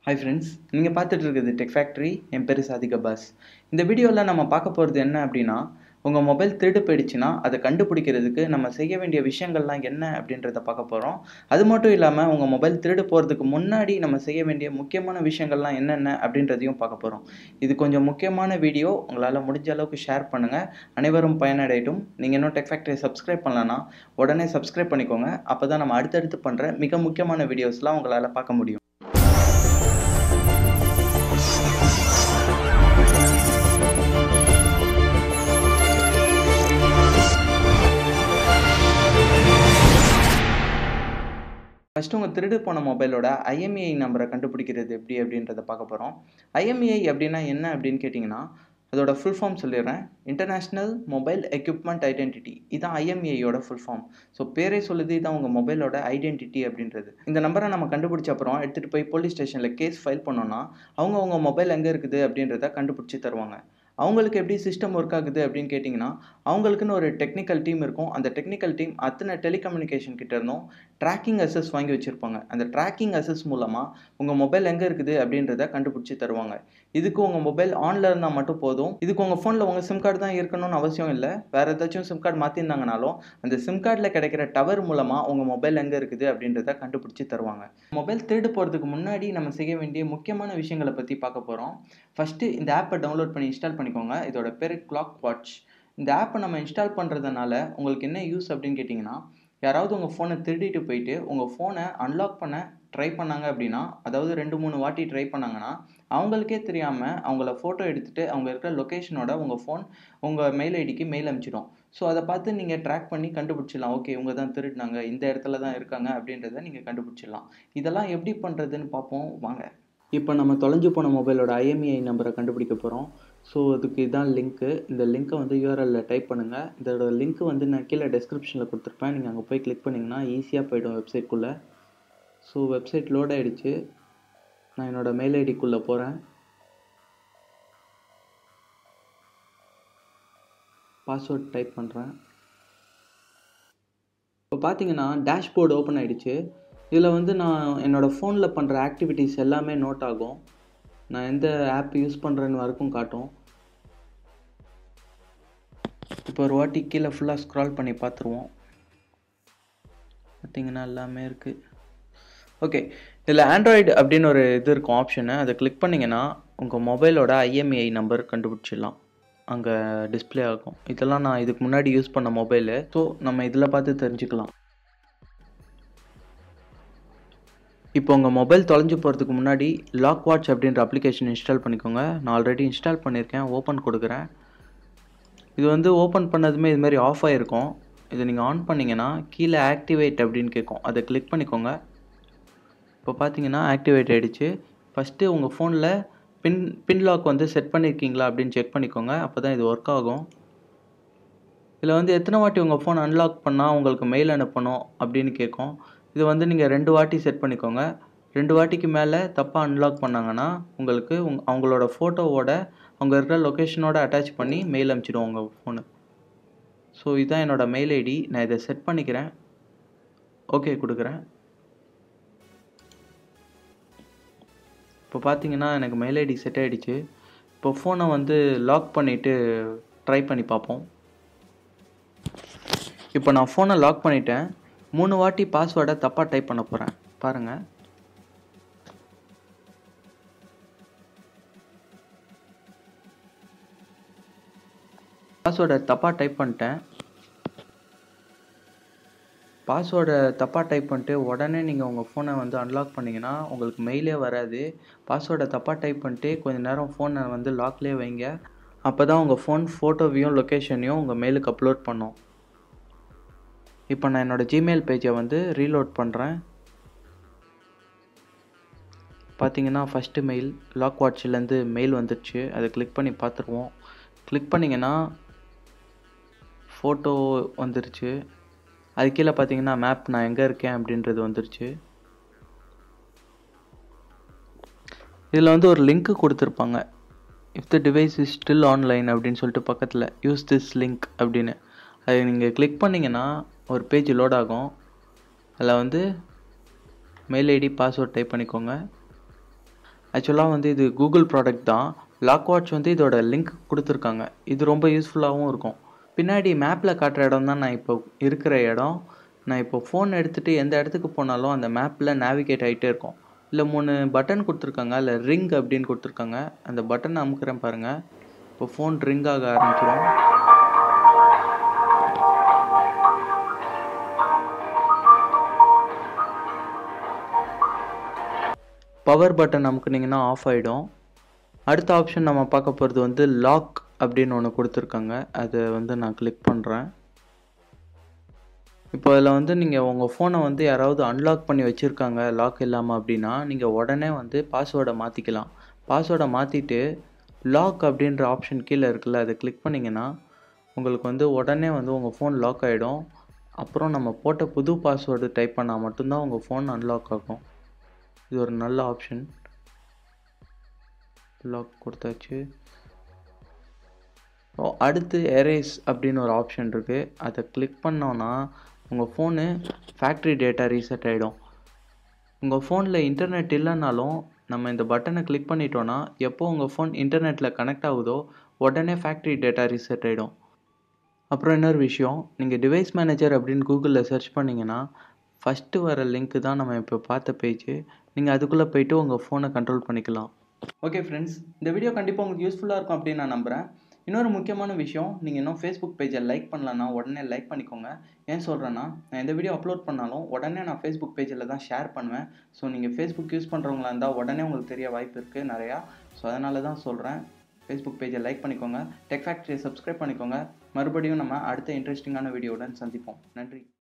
hi friends நீங்கள் பார்த்துட்டு இருக்குது டெக் ஃபேக்ட்ரி என் பேர் சாதிக பாஸ் இந்த வீடியோவில் நம்ம பார்க்க போகிறது என்ன அப்படின்னா உங்கள் மொபைல் திருடு போயிடுச்சுன்னா அதை கண்டுபிடிக்கிறதுக்கு நம்ம செய்ய வேண்டிய விஷயங்கள்லாம் என்ன அப்படின்றத பார்க்க போகிறோம் அது மட்டும் இல்லாமல் உங்கள் மொபைல் திருடு போகிறதுக்கு முன்னாடி நம்ம செய்ய வேண்டிய முக்கியமான விஷயங்கள்லாம் என்னென்ன அப்படின்றதையும் பார்க்க போகிறோம் இது கொஞ்சம் முக்கியமான வீடியோ உங்களால் முடிஞ்ச அளவுக்கு ஷேர் பண்ணுங்கள் அனைவரும் பயனடையட்டும் நீங்கள் இன்னும் டெக் ஃபேக்டரி சப்ஸ்கிரைப் பண்ணலன்னா உடனே சப்ஸ்கிரைப் பண்ணிக்கோங்க அப்போ தான் நம்ம அடுத்தடுத்து பண்ணுற மிக முக்கியமான வீடியோஸ்லாம் உங்களால் பார்க்க முடியும் ஃபஸ்ட்டு உங்கள் திருடு போன மொபைலோட ஐஎம்இஐ நம்பரை கண்டுபிடிக்கிறது எப்படி அப்படின்றத பார்க்க போகிறோம் ஐஎம்இஐ அப்படின்னா என்ன அப்படின்னு கேட்டிங்கன்னா அதோட ஃபுல் ஃபார்ம் சொல்லிடுறேன் இன்டர்நேஷ்னல் மொபைல் எக்யூப்மெண்ட் ஐடென்டிட்டி இதுதான் ஐஎம்இஐயோட ஃபுல் ஃபார்ம் ஸோ பேரே சொல்லுது இதான் உங்கள் மொபைலோட ஐடென்டிட்டி அப்படின்றது இந்த நம்பரை நம்ம கண்டுபிடிச்ச அப்புறம் எடுத்துகிட்டு போய் போலீஸ் ஸ்டேஷனில் கேஸ் ஃபைல் பண்ணோன்னா அவங்க உங்கள் மொபைல் எங்கே இருக்குது அப்படின்றத கண்டுபிடிச்சி தருவாங்க அவங்களுக்கு எப்படி சிஸ்டம் ஒர்க் ஆகுது அப்படின்னு கேட்டிங்கன்னா அவங்களுக்குன்னு ஒரு டெக்னிக்கல் டீம் இருக்கும் அந்த டெக்னிக்கல் டீம் அத்தனை டெலிகம்யூனிகேஷன் கிட்ட இருந்தும் ட்ராக்கிங் அசஸ் வாங்கி வச்சுருப்பாங்க அந்த ட்ராக்கிங் அசஸ் மூலமாக உங்கள் மொபைல் எங்கே இருக்குது அப்படின்றத கண்டுபிடிச்சி தருவாங்க இதுக்கு உங்கள் மொபைல் ஆனில் இருந்தால் மட்டும் போதும் இதுக்கு உங்கள் ஃபோனில் உங்கள் சிம் கார்டு தான் இருக்கணும்னு அவசியம் இல்லை வேறு ஏதாச்சும் சிம் கார்டு மாற்றிருந்தாங்கனாலும் அந்த சிம் கார்டில் கிடைக்கிற டவர் மூலமாக உங்கள் மொபைல் எங்கே இருக்குது அப்படின்றத கண்டுபிடிச்சி தருவாங்க மொபைல் திருடு போகிறதுக்கு முன்னாடி நம்ம செய்ய வேண்டிய முக்கியமான விஷயங்களை பற்றி பார்க்க போகிறோம் ஃபஸ்ட்டு இந்த ஆப்பை டவுன்லோட் பண்ணி இன்ஸ்டால் பண்ணிக்கோங்க இதோட பேர் கிளாக் வாட்ச் இந்த ஆப்பை நம்ம இன்ஸ்டால் பண்ணுறதுனால உங்களுக்கு என்ன யூஸ் அப்படின்னு கேட்டிங்கன்னா யாராவது உங்கள் ஃபோனை திருடிட்டு போயிட்டு உங்கள் ஃபோனை அன்லாக் பண்ண ட்ரை பண்ணாங்க அப்படின்னா அதாவது ரெண்டு மூணு வாட்டி ட்ரை பண்ணாங்கன்னா அவங்களுக்கே தெரியாமல் அவங்கள ஃபோட்டோ எடுத்துகிட்டு அவங்க இருக்கிற லொக்கேஷனோட உங்கள் ஃபோன் உங்கள் மெயில் ஐடிக்கு மெயில் அனுப்பிச்சிடும் ஸோ அதை பார்த்து நீங்கள் ட்ராக் பண்ணி கண்டுபிடிச்சிடலாம் ஓகே இவங்க தான் திருடினாங்க இந்த இடத்துல தான் இருக்காங்க அப்படின்றத நீங்கள் கண்டுபிடிச்சிடலாம் இதெல்லாம் எப்படி பண்ணுறதுன்னு பார்ப்போம் வாங்க இப்போ நம்ம தொலைஞ்சு போன மொபைலோட ஐஎம்இஐ நம்பரை கண்டுபிடிக்க போகிறோம் ஸோ அதுக்கு இதான் லிங்க்கு இந்த லிங்க்கை வந்து யூஆர்எல்ல டைப் பண்ணுங்கள் இதோட லிங்க் வந்து நான் கீழே டெஸ்கிரிப்ஷனில் கொடுத்துருப்பேன் நீங்கள் அங்கே போய் கிளிக் பண்ணிங்கன்னா ஈஸியாக போய்டும் வெப்சைட்குள்ளே ஸோ வெப்சைட் லோட் ஆகிடுச்சு நான் என்னோடய மெயில் ஐடிக்குள்ளே போகிறேன் பாஸ்வேர்ட் டைப் பண்ணுறேன் இப்போ பார்த்தீங்கன்னா டேஷ்போர்டு ஓப்பன் ஆகிடுச்சு இதில் வந்து நான் என்னோடய ஃபோனில் பண்ணுற ஆக்டிவிட்டீஸ் எல்லாமே நோட் ஆகும் நான் எந்த ஆப் யூஸ் பண்ணுறேன்னு வரைக்கும் காட்டும் இப்போ ஒரு வாட்டி கீழே ஃபுல்லாக ஸ்க்ரால் பண்ணி பார்த்துருவோம் பார்த்தீங்கன்னா எல்லாமே இருக்குது ஓகே இதில் ஆண்ட்ராய்டு அப்படின்னு ஒரு இது இருக்கும் ஆப்ஷனு அதை கிளிக் பண்ணிங்கன்னா உங்கள் மொபைலோட ஐஎம்இஐ நம்பர் கண்டுபிடிச்சிடலாம் அங்கே டிஸ்பிளே ஆகும் இதெல்லாம் நான் இதுக்கு முன்னாடி யூஸ் பண்ண மொபைலு ஸோ நம்ம இதில் பார்த்து தெரிஞ்சுக்கலாம் இப்போ உங்கள் மொபைல் தொலைஞ்சு போகிறதுக்கு முன்னாடி லாக் வாட்ச் அப்படின்ற அப்ளிகேஷன் இன்ஸ்டால் பண்ணிக்கோங்க நான் ஆல்ரெடி இன்ஸ்டால் பண்ணியிருக்கேன் ஓப்பன் கொடுக்குறேன் இது வந்து ஓப்பன் பண்ணதுமே இது மாதிரி ஆஃப் ஆகிருக்கும் இதை நீங்கள் ஆன் பண்ணிங்கன்னா கீழே ஆக்டிவேட் அப்படின்னு கேட்கும் அதை கிளிக் பண்ணிக்கோங்க இப்போ பார்த்தீங்கன்னா ஆக்டிவேட் ஆகிடுச்சு ஃபஸ்ட்டு உங்கள் ஃபோனில் பின் பின் லாக் வந்து செட் பண்ணியிருக்கீங்களா அப்படின்னு செக் பண்ணிக்கோங்க அப்போ தான் இது ஒர்க் ஆகும் இதில் வந்து எத்தனை வாட்டி உங்கள் ஃபோன் அன்லாக் பண்ணால் உங்களுக்கு மெயில் அனுப்பணும் அப்படின்னு கேட்கும் இது வந்து நீங்கள் ரெண்டு வாட்டி செட் பண்ணிக்கோங்க ரெண்டு வாட்டிக்கு மேலே தப்பாக அன்லாக் பண்ணாங்கன்னா உங்களுக்கு உங் அவங்களோட ஃபோட்டோவோட அவங்க இருக்கிற லொக்கேஷனோட அட்டாச் பண்ணி மெயில் அனுப்பிச்சிடும் உங்கள் ஃபோனு ஸோ இதுதான் என்னோடய மெயில் ஐடி நான் இதை செட் பண்ணிக்கிறேன் ஓகே கொடுக்குறேன் இப்போ பார்த்தீங்கன்னா எனக்கு மெயில் ஐடி செட் ஆகிடுச்சு இப்போ ஃபோனை வந்து லாக் பண்ணிவிட்டு ட்ரை பண்ணி பார்ப்போம் இப்போ நான் ஃபோனை லாக் பண்ணிட்டேன் மூணு வாட்டி பாஸ்வேர்டை தப்பாக டைப் பண்ண போகிறேன் பாருங்கள் பாஸ்வேர்டை தப்பாக டைப் பண்ணிட்டேன் பாஸ்வேர்டை தப்பாக டைப் பண்ணிட்டு உடனே நீங்கள் உங்கள் ஃபோனை வந்து அன்லாக் பண்ணிங்கன்னா உங்களுக்கு மெயிலே வராது பாஸ்வேர்டை தப்பாக டைப் பண்ணிட்டு கொஞ்சம் நேரம் ஃபோனை வந்து லாக்லேயே வைங்க அப்போ தான் உங்கள் ஃபோன் ஃபோட்டோவையும் லொக்கேஷனையும் உங்கள் மெயிலுக்கு அப்லோட் பண்ணும் இப்போ நான் என்னோடய ஜிமெயில் பேஜை வந்து ரீலோட் பண்ணுறேன் பார்த்தீங்கன்னா ஃபஸ்ட்டு மெயில் லாக் வாட்சிலேருந்து மெயில் வந்துடுச்சு அதை கிளிக் பண்ணி பார்த்துருவோம் கிளிக் பண்ணிங்கன்னா ஃபோட்டோ வந்துருச்சு அது கீழே பார்த்தீங்கன்னா மேப் நான் எங்கே இருக்கேன் அப்படின்றது வந்துருச்சு இதில் வந்து ஒரு லிங்க்கு கொடுத்துருப்பாங்க if the device is still online அப்படின்னு சொல்லிட்டு பக்கத்தில் யூஸ் திஸ் லிங்க் அப்படின்னு அதை நீங்கள் கிளிக் பண்ணிங்கன்னா ஒரு பேஜ் லோட் ஆகும் அதில் வந்து மெயில் ஐடி பாஸ்வேர்ட் டைப் பண்ணிக்கோங்க ஆக்சுவலாக வந்து இது கூகுள் ப்ராடக்ட் தான் லாக் வாட்ச் வந்து இதோட லிங்க் கொடுத்துருக்காங்க இது ரொம்ப யூஸ்ஃபுல்லாகவும் இருக்கும் பின்னாடி மேப்பில் காட்டுற இடம் தான் நான் இப்போ இருக்கிற இடம் நான் இப்போ ஃபோன் எடுத்துகிட்டு எந்த இடத்துக்கு போனாலும் அந்த மேப்பில் நேவிகேட் ஆகிட்டே இருக்கும் இல்லை மூணு பட்டன் கொடுத்துருக்காங்க இல்லை ரிங் அப்படின்னு கொடுத்துருக்காங்க அந்த பட்டன் அமுக்கிறேன் பாருங்கள் இப்போ ஃபோன் ரிங் ஆக ஆரம்பிச்சிடும் பவர் பட்டன் அமுக்குனிங்கன்னா ஆஃப் ஆகிடும் அடுத்த ஆப்ஷன் நம்ம பார்க்க போகிறது வந்து லாக் அப்படின்னு ஒன்று கொடுத்துருக்காங்க அதை வந்து நான் கிளிக் பண்ணுறேன் இப்போ அதில் வந்து நீங்கள் உங்கள் ஃபோனை வந்து யாராவது அன்லாக் பண்ணி வச்சுருக்காங்க லாக் இல்லாமல் அப்படின்னா நீங்கள் உடனே வந்து பாஸ்வேர்டை மாற்றிக்கலாம் பாஸ்வேர்டை மாற்றிட்டு லாக் அப்படின்ற ஆப்ஷன் கீழே இருக்குல்ல அதை கிளிக் பண்ணிங்கன்னா உங்களுக்கு வந்து உடனே வந்து உங்கள் ஃபோன் லாக் ஆகிடும் அப்புறம் நம்ம போட்ட புது பாஸ்வேர்டு டைப் பண்ணால் மட்டும்தான் உங்கள் ஃபோன் அன்லாக் ஆகும் இது ஒரு நல்ல ஆப்ஷன் லாக் கொடுத்தாச்சு ஓ அடுத்து எரேஸ் அப்படின்னு ஒரு ஆப்ஷன் இருக்குது அதை கிளிக் பண்ணோன்னா உங்கள் ஃபோனு ஃபேக்ட்ரி டேட்டா ரீசெட் ஆகிடும் உங்கள் ஃபோனில் இன்டர்நெட் இல்லைனாலும் நம்ம இந்த பட்டனை கிளிக் பண்ணிட்டோன்னா எப்போ உங்கள் ஃபோன் இன்டர்நெட்டில் கனெக்ட் ஆகுதோ உடனே ஃபேக்ட்ரி டேட்டா ரீசெட் ஆகிடும் அப்புறம் இன்னொரு விஷயம் நீங்கள் டிவைஸ் மேனேஜர் அப்படின்னு கூகுளில் சர்ச் பண்ணிங்கன்னா ஃபஸ்ட்டு வர லிங்க்கு தான் நம்ம இப்போ பார்த்த பேஜ் நீங்கள் அதுக்குள்ளே போயிட்டு உங்கள் ஃபோனை கண்ட்ரோல் பண்ணிக்கலாம் ஓகே ஃப்ரெண்ட்ஸ் இந்த வீடியோ கண்டிப்பாக உங்களுக்கு யூஸ்ஃபுல்லாக இருக்கும் அப்படின்னு நான் நம்புகிறேன் இன்னொரு முக்கியமான விஷயம் நீங்கள் இன்னும் ஃபேஸ்புக் பேஜை லைக் பண்ணலன்னா உடனே லைக் பண்ணிக்கோங்க ஏன் சொல்கிறேன்னா நான் எந்த வீடியோ அப்லோட் பண்ணாலும் உடனே நான் ஃபேஸ்புக் பேஜில் தான் ஷேர் பண்ணுவேன் ஸோ நீங்கள் ஃபேஸ்புக் யூஸ் பண்ணுறவங்களா இருந்தால் உடனே உங்களுக்கு தெரிய வாய்ப்பு இருக்குது நிறையா ஸோ அதனால தான் சொல்கிறேன் ஃபேஸ்புக் பேஜை லைக் பண்ணிக்கோங்க டெக் ஃபேக்ட்ரியை சப்ஸ்கிரைப் பண்ணிக்கோங்க மறுபடியும் நம்ம அடுத்த இன்ட்ரெஸ்டிங்கான வீடியோவுடன் சந்திப்போம் நன்றி